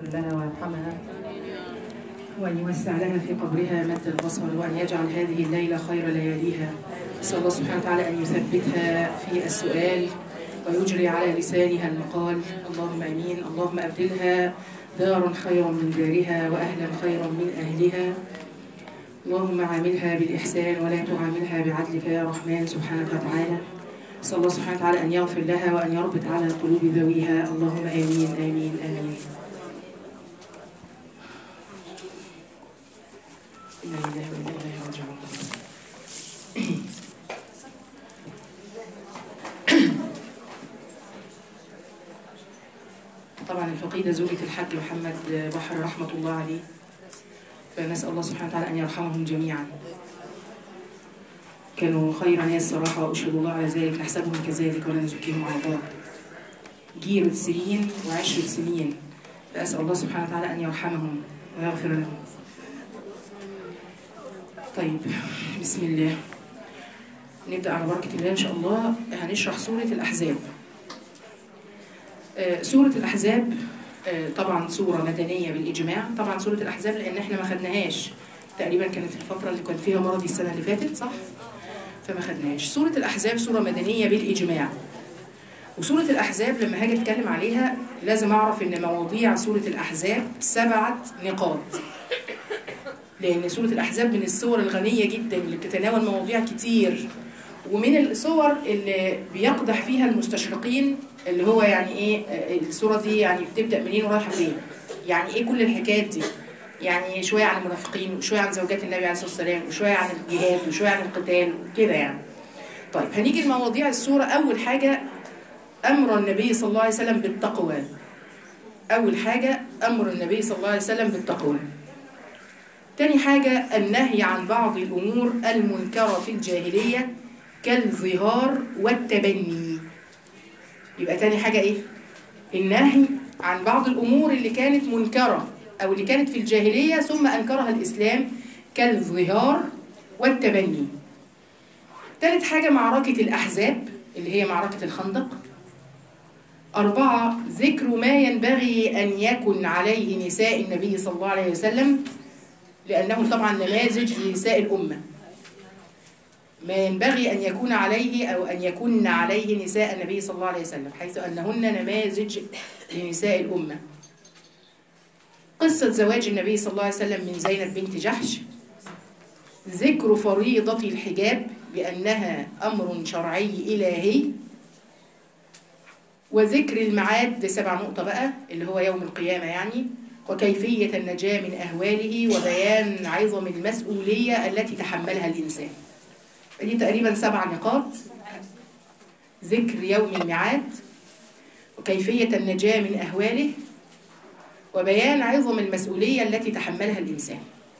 يغفر لها ويرحمها وأن يوسع لها في قبرها مد البصر وأن يجعل هذه الليلة خير لياليها نسأل الله سبحانه وتعالى أن يثبتها في السؤال ويجري على لسانها المقال اللهم امين اللهم ابدلها دارا خيرا من دارها واهلا خيرا من اهلها اللهم عاملها بالاحسان ولا تعاملها بعدلك يا رحمن سبحانك وتعالى نسال الله سبحانه وتعالى ان يغفر لها وان يربط على قلوب ذويها اللهم امين امين امين انا لله وانا اليه راجعون طبعا الفقيدة زوجة الحاج محمد بحر رحمة الله عليه فنسأل الله سبحانه وتعالى أن يرحمهم جميعا كانوا خير ناس صراحة وأشهد الله على ذلك نحسبهم كذلك ولا نزكيهم على الله جيرة سنين وعشرة سنين فأسأل الله سبحانه وتعالى أن يرحمهم ويغفر لهم طيب بسم الله نبدأ على بركة الله إن شاء الله هنشرح سورة الأحزاب آه، سورة الأحزاب آه، طبعا سورة مدنية بالإجماع طبعا سورة الأحزاب لأن احنا ما خدناهاش تقريبا كانت الفترة اللي كان فيها مرضي السنة اللي فاتت صح؟ فما خدناهاش سورة الأحزاب سورة مدنية بالإجماع وسورة الأحزاب لما هاجي أتكلم عليها لازم أعرف إن مواضيع سورة الأحزاب سبعة نقاط لأن سورة الأحزاب من السور الغنية جدا اللي بتتناول مواضيع كتير ومن الصور اللي بيقدح فيها المستشرقين اللي هو يعني ايه آه، الصورة دي يعني بتبدأ منين ورايحة فين يعني ايه كل الحكايات دي يعني شوية عن المنافقين وشوية عن زوجات النبي عليه الصلاة والسلام وشوية عن الجهاد وشوية عن القتال وكده يعني طيب هنيجي لمواضيع السورة أول حاجة أمر النبي صلى الله عليه وسلم بالتقوى أول حاجة أمر النبي صلى الله عليه وسلم بالتقوى تاني حاجة النهي عن بعض الأمور المنكرة في الجاهلية كالظهار والتبني يبقى تاني حاجة إيه؟ النهي عن بعض الأمور اللي كانت منكرة أو اللي كانت في الجاهلية ثم أنكرها الإسلام كالظهار والتبني تالت حاجة معركة الأحزاب اللي هي معركة الخندق أربعة ذكر ما ينبغي أن يكن عليه نساء النبي صلى الله عليه وسلم لأنهم طبعا نماذج لنساء الأمة ما ينبغي أن يكون عليه أو أن يكن عليه نساء النبي صلى الله عليه وسلم حيث أنهن نماذج لنساء الأمة قصة زواج النبي صلى الله عليه وسلم من زينب بنت جحش ذكر فريضة الحجاب بأنها أمر شرعي إلهي وذكر الميعاد دي سبع نقطة بقى اللي هو يوم القيامة يعني وكيفية النجاة من أهواله وبيان عظم المسؤولية التي تحملها الإنسان دي تقريبا سبع نقاط ذكر يوم الميعاد وكيفية النجاة من أهواله وبيان عظم المسؤولية التي تحملها الإنسان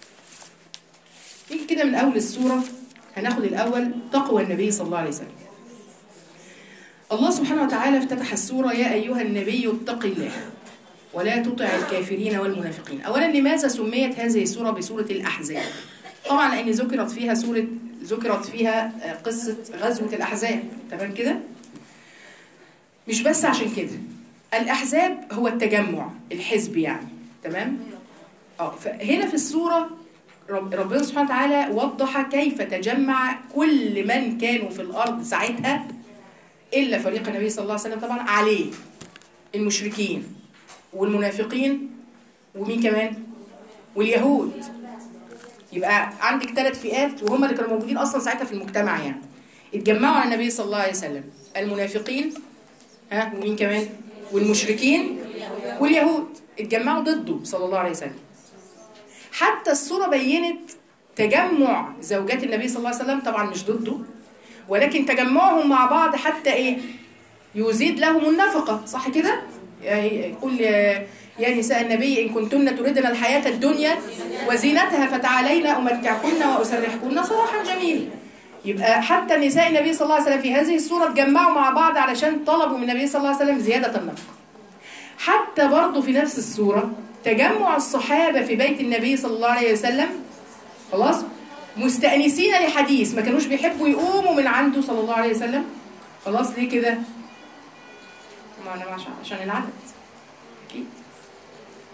نيجي كده من أول السورة هناخد الأول تقوى النبي صلى الله عليه وسلم الله سبحانه وتعالى افتتح السورة يا أيها النبي اتق الله ولا تطع الكافرين والمنافقين أولا لماذا سميت هذه السورة بسورة الأحزاب طبعا لأن ذكرت فيها سورة ذكرت فيها قصة غزوة الأحزاب تمام كده مش بس عشان كده الأحزاب هو التجمع الحزب يعني تمام اه فهنا في السورة رب ربنا سبحانه وتعالى وضح كيف تجمع كل من كانوا في الأرض ساعتها إلا فريق النبي صلى الله عليه وسلم طبعا عليه المشركين والمنافقين ومين كمان واليهود يبقى عندك ثلاث فئات وهم اللي كانوا موجودين اصلا ساعتها في المجتمع يعني اتجمعوا على النبي صلى الله عليه وسلم المنافقين ها ومين كمان والمشركين واليهود اتجمعوا ضده صلى الله عليه وسلم حتى الصورة بينت تجمع زوجات النبي صلى الله عليه وسلم طبعا مش ضده ولكن تجمعهم مع بعض حتى ايه يزيد لهم النفقة صح كده يقول يا نساء النبي إن كنتن تردن الحياة الدنيا وزينتها فتعالين أمتعكن وأسرحكن صراحا جميلا يبقى حتى نساء النبي صلى الله عليه وسلم في هذه الصورة اتجمعوا مع بعض علشان طلبوا من النبي صلى الله عليه وسلم زيادة النفقة حتى برضه في نفس الصورة تجمع الصحابة في بيت النبي صلى الله عليه وسلم خلاص مستأنسين لحديث ما كانوش بيحبوا يقوموا من عنده صلى الله عليه وسلم خلاص ليه كده؟ ما أنا عشان عشان العدد أكيد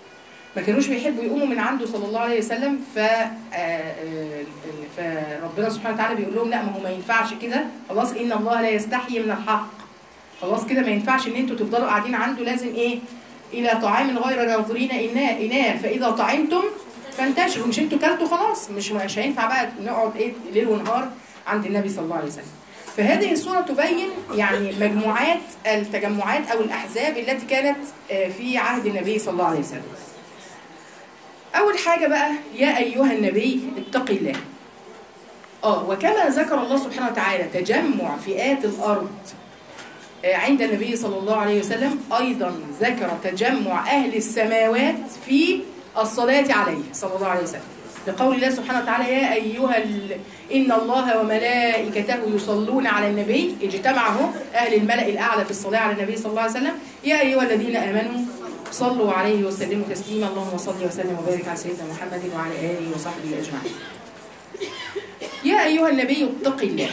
ما كانوش بيحبوا يقوموا من عنده صلى الله عليه وسلم ف آه، آه، فربنا سبحانه وتعالى بيقول لهم لا ما هو ما ينفعش كده خلاص ان الله لا يستحيي من الحق خلاص كده ما ينفعش ان انتوا تفضلوا قاعدين عنده لازم ايه الى طعام غير ناظرين اناء اناء فاذا طعمتم فانتشروا مش انتوا كلتوا خلاص مش مش هينفع بقى نقعد ايه ليل ونهار عند النبي صلى الله عليه وسلم فهذه الصورة تبين يعني مجموعات التجمعات أو الأحزاب التي كانت آه، في عهد النبي صلى الله عليه وسلم أول حاجة بقى يا أيها النبي اتق الله آه وكما ذكر الله سبحانه وتعالى تجمع فئات الأرض آه، عند النبي صلى الله عليه وسلم أيضا ذكر تجمع أهل السماوات في الصلاة عليه صلى الله عليه وسلم لقول الله سبحانه وتعالى يا أيها ال... إن الله وملائكته يصلون على النبي اجتمعوا أهل الملأ الأعلى في الصلاة على النبي صلى الله عليه وسلم يا أيها الذين آمنوا صلوا عليه وسلموا تسليما اللهم صل وسلم وبارك على سيدنا محمد وعلى آله وصحبه أجمعين يا أيها النبي اتق الله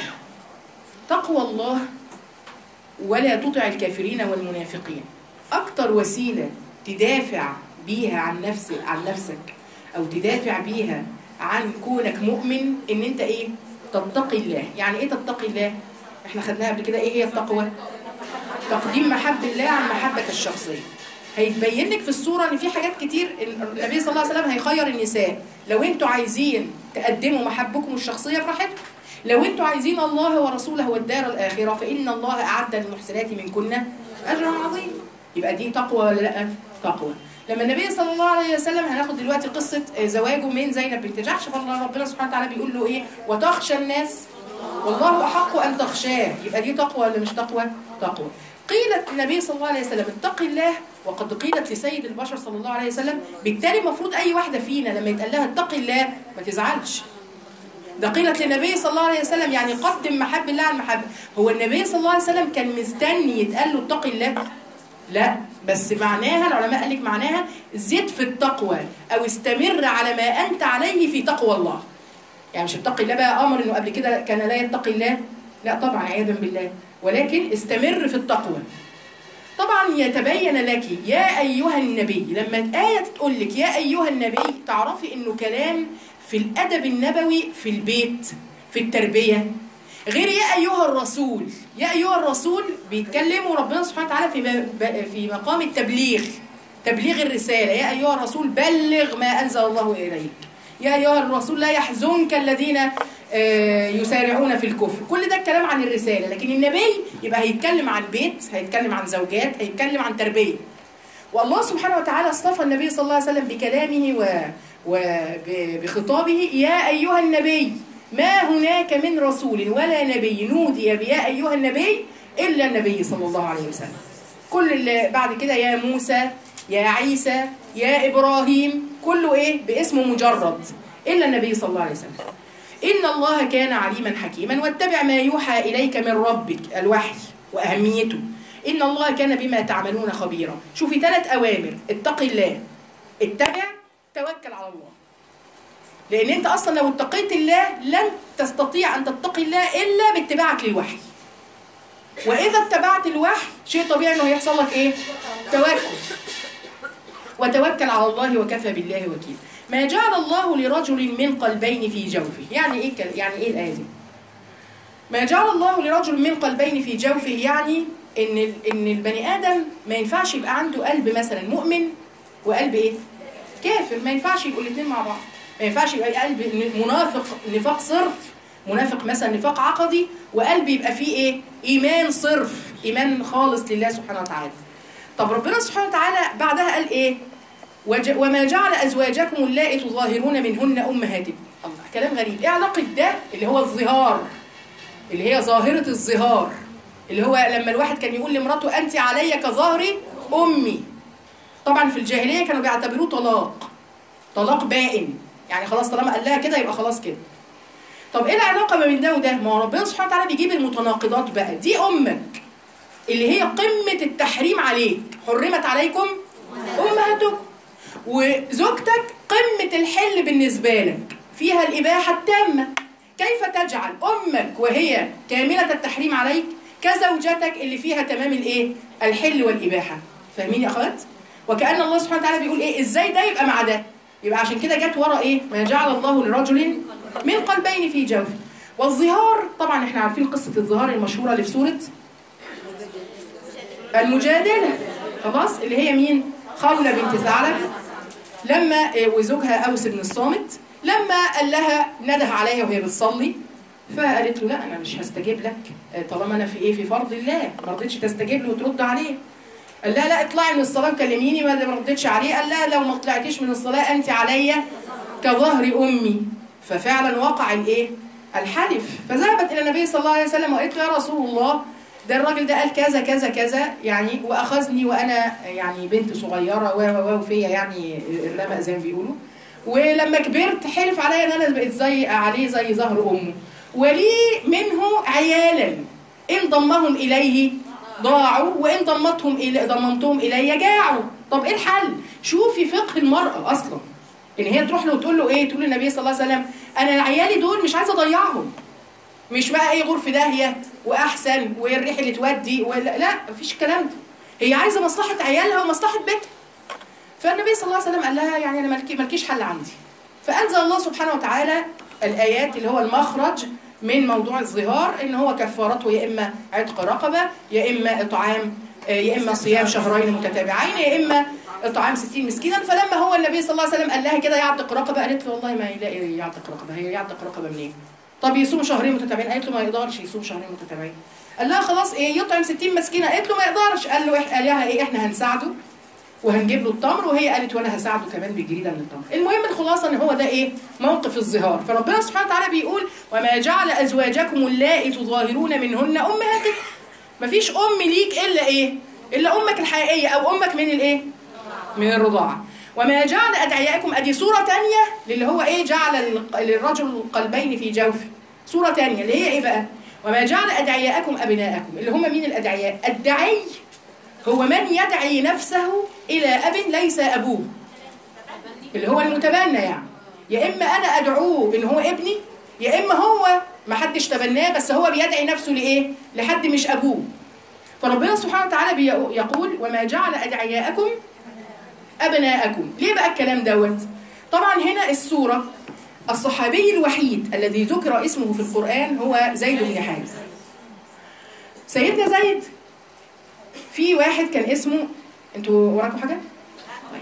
تقوى الله ولا تطع الكافرين والمنافقين أكتر وسيلة تدافع بيها عن نفسك عن نفسك أو تدافع بيها عن كونك مؤمن إن أنت إيه؟ تتقي الله، يعني إيه تتقي الله؟ إحنا خدناها قبل كده إيه هي التقوى؟ تقديم محب الله عن محبة الشخصية. هيتبين لك في الصورة إن في حاجات كتير النبي صلى الله عليه وسلم هيخير النساء، لو أنتوا عايزين تقدموا محبكم الشخصية براحتكم. لو أنتوا عايزين الله ورسوله والدار الآخرة فإن الله أعد للمحسنات منكن أجرا عظيما. يبقى دي تقوى ولا لأ؟ تقوى. لما النبي صلى الله عليه وسلم هناخد دلوقتي قصة زواجه من زينب بنت جحش فالله ربنا سبحانه وتعالى بيقول له ايه وتخشى الناس والله أحق أن تخشاه يبقى دي تقوى ولا مش تقوى تقوى قيلت للنبي صلى الله عليه وسلم اتق الله وقد قيلت لسيد البشر صلى الله عليه وسلم بالتالي المفروض أي واحدة فينا لما يتقال لها اتق الله ما تزعلش ده قيلت للنبي صلى الله عليه وسلم يعني قدم محب الله على المحبة هو النبي صلى الله عليه وسلم كان مستني يتقال له اتق الله لا بس معناها العلماء قال لك معناها زد في التقوى او استمر على ما انت عليه في تقوى الله يعني مش اتقي الله بقى امر انه قبل كده كان لا يتقي الله لا طبعا عياذا بالله ولكن استمر في التقوى طبعا يتبين لك يا ايها النبي لما الايه تقول لك يا ايها النبي تعرفي انه كلام في الادب النبوي في البيت في التربيه غير يا ايها الرسول يا ايها الرسول بيتكلموا ربنا سبحانه وتعالى في م- في مقام التبليغ تبليغ الرساله يا ايها الرسول بلغ ما انزل الله اليك يا ايها الرسول لا يحزنك الذين آه، يسارعون في الكفر كل ده الكلام عن الرساله لكن النبي يبقى هيتكلم عن بيت هيتكلم عن زوجات هيتكلم عن تربيه والله سبحانه وتعالى اصطفى النبي صلى الله عليه وسلم بكلامه و وبخطابه يا أيها النبي ما هناك من رسول ولا نبي نودي بيا أيها النبي إلا النبي صلى الله عليه وسلم كل اللي بعد كده يا موسى يا عيسى يا إبراهيم كله إيه باسمه مجرد إلا النبي صلى الله عليه وسلم إن الله كان عليما حكيما واتبع ما يوحى إليك من ربك الوحي وأهميته إن الله كان بما تعملون خبيرا شوفي ثلاث أوامر اتق الله اتبع توكل على الله لأن أنت أصلا لو اتقيت الله لن تستطيع أن تتقي الله إلا باتباعك للوحي وإذا اتبعت الوحي شيء طبيعي إنه يحصل لك إيه؟ توكل وتوكل على الله وكفى بالله وكيلا ما جعل الله لرجل من قلبين في جوفه يعني ايه كل- يعني ايه الايه دي ما جعل الله لرجل من قلبين في جوفه يعني ان ال- ان البني ادم ما ينفعش يبقى عنده قلب مثلا مؤمن وقلب ايه كافر ما ينفعش يبقوا الاثنين مع بعض ما ينفعش يبقى قلب ن- منافق نفاق صرف منافق مثلا نفاق عقدي وقلب يبقى فيه ايه ايمان صرف ايمان خالص لله سبحانه وتعالى طب ربنا سبحانه وتعالى بعدها قال ايه وج- وما جعل ازواجكم اللائي تظاهرون منهن امهاتكم الله كلام غريب ايه علاقه ده اللي هو الظهار اللي هي ظاهره الظهار اللي هو لما الواحد كان يقول لمراته انت علي كظهر امي طبعا في الجاهليه كانوا بيعتبروه طلاق طلاق بائن يعني خلاص طالما قال لها كده يبقى خلاص كده طب ايه العلاقه ما بين ده وده ما هو ربنا سبحانه وتعالى بيجيب المتناقضات بقى دي امك اللي هي قمه التحريم عليك حرمت عليكم امهاتكم وزوجتك قمه الحل بالنسبه لك فيها الاباحه التامه كيف تجعل امك وهي كامله التحريم عليك كزوجتك اللي فيها تمام الايه الحل والاباحه فاهمين يا اخوات وكأن الله سبحانه وتعالى بيقول ايه ازاي ده يبقى مع ده يبقى عشان كده جت ورا ايه ما جعل الله لرجل من قلبين في جوفه والظهار طبعا احنا عارفين قصة الظهار المشهورة اللي في سورة المجادلة خلاص اللي هي مين خولة بنت ثعلب لما إيه، وزوجها أوس بن الصامت لما قال لها نده عليها وهي بتصلي فقالت له لا انا مش هستجيب لك آه، طالما انا في ايه في فرض الله ما رضيتش تستجيب له وترد عليه قال لها لا اطلعي من الصلاه وكلميني ما ما ردتش عليه قال لها لو ما طلعتيش من الصلاه انت عليا كظهر امي ففعلا وقع الايه الحلف فذهبت الى النبي صلى الله عليه وسلم وقالت له يا رسول الله ده الراجل ده قال كذا كذا كذا يعني واخذني وانا يعني بنت صغيره و و و فيا يعني الرمق زي ما بيقولوا ولما كبرت حلف عليا ان انا بقيت زي عليه زي ظهر امه ولي منه عيالا ان ضمهم اليه ضاعوا وان ضمتهم الى ضممتهم الي جاعوا طب ايه الحل شوفي فقه المراه اصلا ان هي تروح له وتقول له ايه تقول للنبي صلى الله عليه وسلم انا عيالي دول مش عايزه اضيعهم مش بقى ايه غرف داهيه واحسن والريح اللي تودي ولا لا مفيش الكلام ده هي عايزه مصلحه عيالها ومصلحه بيتها فالنبي صلى الله عليه وسلم قال لها يعني انا مالكي مالكيش حل عندي فانزل الله سبحانه وتعالى الايات اللي هو المخرج من موضوع الظهار ان هو كفارته يا اما عتق رقبه يا اما اطعام آه، يا اما صيام شهرين متتابعين يا اما اطعام 60 مسكينا فلما هو النبي صلى الله عليه وسلم قال لها كده يعتق رقبه قالت له والله ما يلاقي يعتق رقبه هي يعتق رقبه منين؟ طب يصوم شهرين متتابعين قالت له ما يقدرش يصوم شهرين متتابعين قال لها خلاص ايه يطعم 60 مسكينه قالت له ما يقدرش قال له إح- قال لها ايه احنا هنساعده وهنجيب له التمر وهي قالت وانا هساعده كمان بجريده من التمر المهم الخلاصه ان هو ده ايه موقف الظهار فربنا سبحانه وتعالى بيقول وما جعل ازواجكم اللائي تظاهرون منهن امهاتكم مفيش ام ليك الا ايه الا امك الحقيقيه او امك من الايه من الرضاعه وما جعل ادعيائكم ادي صوره تانية للي هو ايه جعل ال- للرجل قلبين في جوفه صوره تانية اللي هي ايه بقى وما جعل ادعيائكم ابناءكم اللي هم مين الادعياء الدعي هو من يدعي نفسه إلى أب ليس أبوه اللي هو المتبنى يعني يا إما أنا أدعوه إن هو ابني يا إما هو ما حدش تبناه بس هو بيدعي نفسه لإيه؟ لحد مش أبوه فربنا سبحانه وتعالى بي- يقول وما جعل أدعياءكم أبناءكم ليه بقى الكلام دوت؟ طبعا هنا السورة الصحابي الوحيد الذي ذكر اسمه في القرآن هو زيد بن حارث سيدنا زيد في واحد كان اسمه انتوا وراكم حاجه طيب.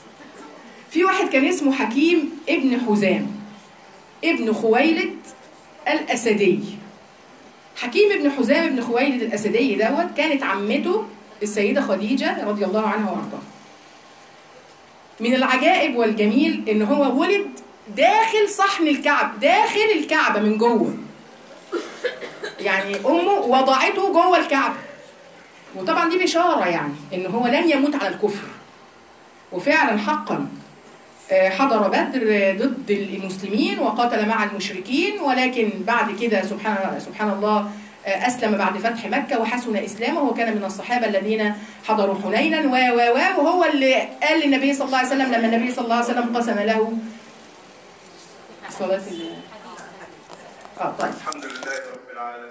في واحد كان اسمه حكيم ابن حزام ابن خويلد الاسدي حكيم ابن حزام ابن خويلد الاسدي دوت كانت عمته السيده خديجه رضي الله عنها وارضاها من العجائب والجميل ان هو ولد داخل صحن الكعب داخل الكعبه من جوه يعني امه وضعته جوه الكعبه وطبعا دي بشارة يعني إن هو لن يموت على الكفر وفعلا حقا آه، حضر بدر آه، ضد المسلمين وقاتل مع المشركين ولكن بعد كده سبحان سبحان الله آه، أسلم بعد فتح مكة وحسن إسلامه وكان من الصحابة الذين حضروا حنينا و و و وهو اللي قال للنبي صلى الله عليه وسلم لما النبي صلى الله عليه وسلم قسم له صلاة ال- اه طيب الحمد لله